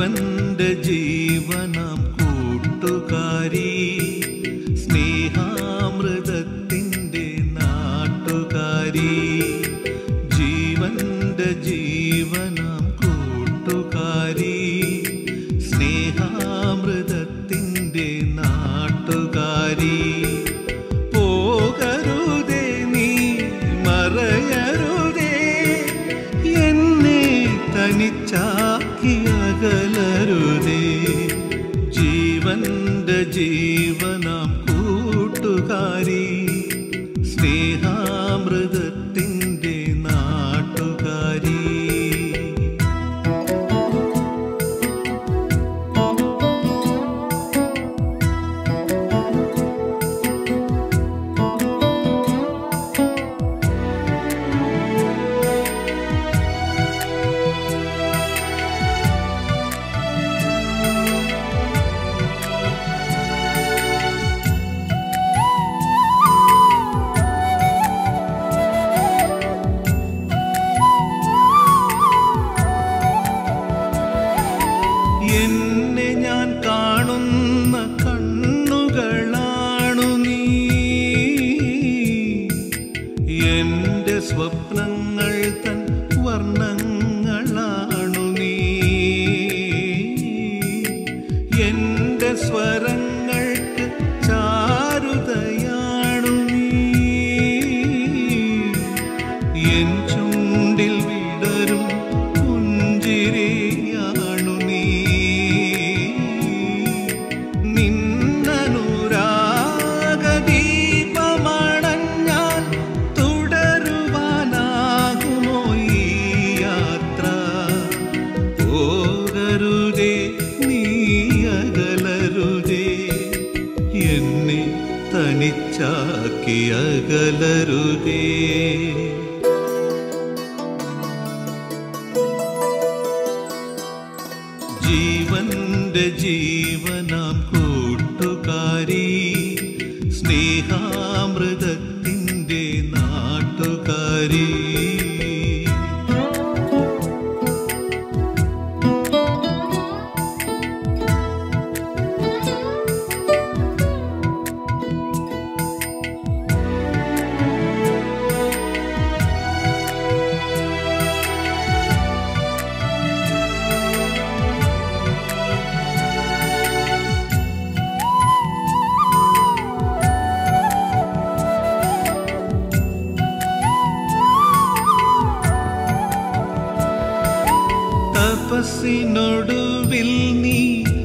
ജീവന്റെ ജീവനാം കൂട്ടുകാരി സ്നേഹാമൃതത്തിൻ്റെ നാട്ടുകാരി ജീവന്റെ ജീവനാം കൂട്ടുകാരി സ്നേഹാമൃതത്തിൻ്റെ നാട്ടുകാരി പോകരുതേ നീ മറയരുതേ എന്നെ തനിച്ചാക്കി അകലരുതേ ജീവന്റെ ജീവനാം കൂട്ടുകാരി സ്നേഹാമൃതത്തിൻ്റെ നാട്ടുകാരി എന്നെ ഞാൻ കാണുന്ന കണ്ണുകളാണു നീ എന്റെ സ്വപ്നങ്ങൾ തൻ വർണ്ണങ്ങളാണു നീ എന്റെ സ്വരങ്ങൾക്ക് ചാരുതയാണു നീ എൻ ചുണ്ടിൽ വിടരും പുഞ്ചിരിയാണു നീ നിന്നനുരാഗദീപമണഞ്ഞാൽ തുടരുവാനാകുമോ ഈ യാത്ര പോകരുതേ നീ അകലരുതേ എന്നെ തനിച്ചാക്കി അകലരുതേ ജീവന്റെ ജീവനാം കൂട്ടുകാരി സ്നേഹാമൃതത്തിൻ്റെ നാട്ടുകാരി തപസ്സിനൊടുവിൽ നീ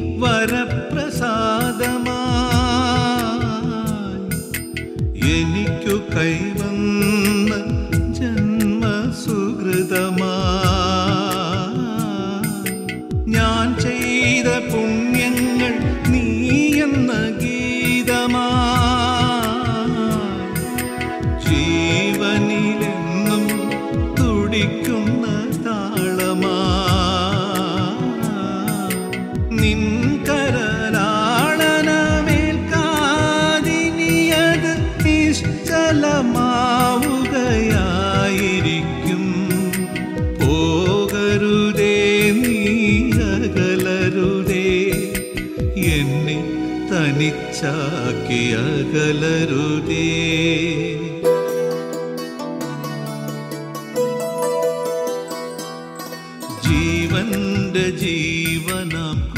വരപ്രസാദമായി എനിക്കു കൈവന്ന ജന്മസുഹൃതമാ ഞാൻ ചെയ്ത പുണ്യങ്ങൾ നീ എന്ന ഗീതമാ ജീവനിലെന്നും തുടിക്കുന്ന താളമാ നിൻ കരലാളനമേൽക്കാതിനിയത് നിശ്ചലമാവുകയായിരിക്കും പോകരുതേ നീ അകലരുതേ എന്നെ തനിച്ചാക്കി അകലരുതേ ജീവന്റെ ജീവനാം